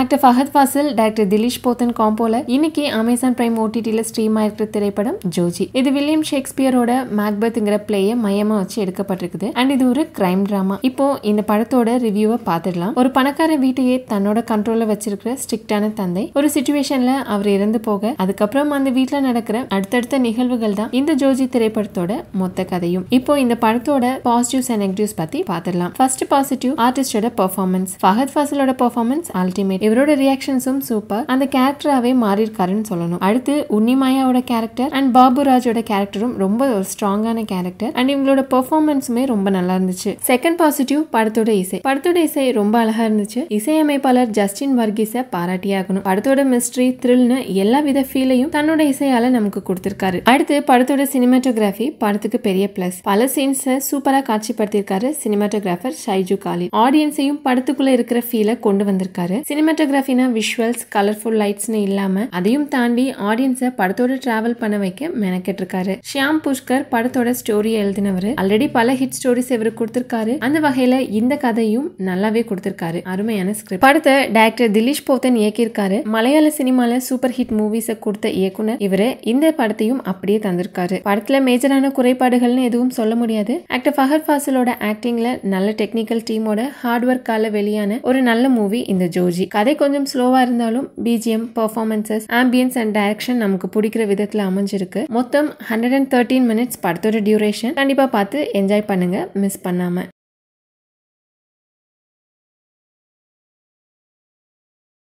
actor Fahadh Faasil director Dileesh Pothan காம்போல இன்னைக்கு Amazon Prime ஓடிடியில் ஸ்ட்ரீம் ஆயிருக்கிற திரைப்படம் ஜோஜி இது வில்லியம் ஷேக்ஸ்பியரோட மேக்பத்ங்கிற பிளேயை மையமா வச்சு எடுக்கப்பட்டிருக்குது அண்ட் இது ஒரு கிரைம் டிராமா இப்போ இந்த படத்தோட ரிவ்யூவை பார்த்துடலாம் ஒரு பணக்கார வீட்டையே தன்னோட கண்ட்ரோல்ல வச்சிருக்கிற ஸ்ட்ரிக்டான தந்தை ஒரு சுச்சுவேஷன்ல அவர் இறந்து போக அதுக்கப்புறம் அந்த வீட்ல நடக்கிற அடுத்தடுத்த நிகழ்வுகள் தான் இந்த ஜோஜி திரைப்படத்தோட மொத்த கதையும் இப்போ இந்த படத்தோட பாசிட்டிவ்ஸ் அண்ட் நெகட்டிவ்ஸ் பத்தி பார்த்துடலாம் ஃபர்ஸ்ட் பாசிட்டிவ் ஆர்டிஸ்டோட பெர்ஃபார்மன்ஸ் ஃபஹத் ஃபாசிலோட பெர்ஃபார்மன்ஸ் அல்டிமேட் இவரோட ரியாக்ஷன்ஸும் சூப்பர் அந்த கேரக்டராகவே மாறியிருக்காருன்னு சொல்லணும் அடுத்து உன்னிமாயாவோட கேரக்டர் அண்ட் பாபுராஜோட கேரக்டரும் ரொம்ப ஒரு ஸ்ட்ராங்கான கேரக்டர் அண்ட் இவங்களோட பெர்ஃபார்மன்ஸுமே ரொம்ப நல்லா இருந்துச்சு செகண்ட் பாசிட்டிவ் படத்தோட இசை படத்தோட இசை ரொம்ப அழகா இருந்துச்சு இசையமைப்பாளர் ஜஸ்டின் வர்கீஸை பாராட்டியாகணும் படத்தோட மிஸ்ட்ரி த்ரில்னு எல்லா வித ஃபீலையும் தன்னோட இசையால நமக்கு கொடுத்திருக்காரு அடுத்து படத்தோட சினிமாட்டோகிராஃபி படத்துக்கு பெரிய பிளஸ் பல சீன்ஸை சூப்பரா காட்சிப்படுத்தியிருக்காரு சினிமாட்டோகிராஃபர் ஷைஜு காலி ஆடியன்ஸையும் படத்துக்குள்ள இருக்கிற ஃபீலை கொண்டு வந்திருக்காரு சினிமாட்டோகிராஃபினா விஷுவல்ஸ் கலர்ஃபுல் லைட்ஸ்னு இல்லாம அதையும் தாண்டி ஆடியன்ஸை படத்தோட டிராவல் பண்ண வைக்க மெனக்கெட்டு இருக்காரு ஷியாம் புஷ்கர் படத்தோட ஸ்டோரி எழுதினவர் ஆல்ரெடி பல ஹிட் ஸ்டோரிஸ் இவருக்கு கொடுத்திருக்காரு அந்த வகையில இந்த கதையும் நல்லாவே கொடுத்திருக்காரு அருமையான ஸ்கிரிப்ட் படத்தை டைரக்டர் திலீஷ் போத்தன் இயக்கியிருக்காரு மலையாள சினிமால சூப்பர் ஹிட் மூவிஸை கொடுத்த இயக்குனர் இவரு இந்த படத்தையும் அப்படியே தந்திருக்காரு படத்துல மேஜரான குறைபாடுகள்னு எதுவும் சொல்ல முடியாது ஆக்டர் ஃபஹத் ஃபாசிலோட ஆக்டிங்ல நல்ல டெக்னிக்கல் டீமோட ஹார்ட் ஒர்க்கால வெளியான ஒரு நல்ல மூவி இந்த ஜோஜி கதை கொஞ்சம் ஸ்லோவா இருந்தாலும் BGM performances ambience and direction நமக்கு பிடிக்கிற விதத்துல அமைஞ்சிருக்கு மொத்தம் ஹண்ட்ரட் அண்ட் தேர்ட்டீன் மினிட்ஸ் படத்தோட டியூரேஷன் கண்டிப்பா பார்த்து என்ஜாய் பண்ணுங்க மிஸ் பண்ணாம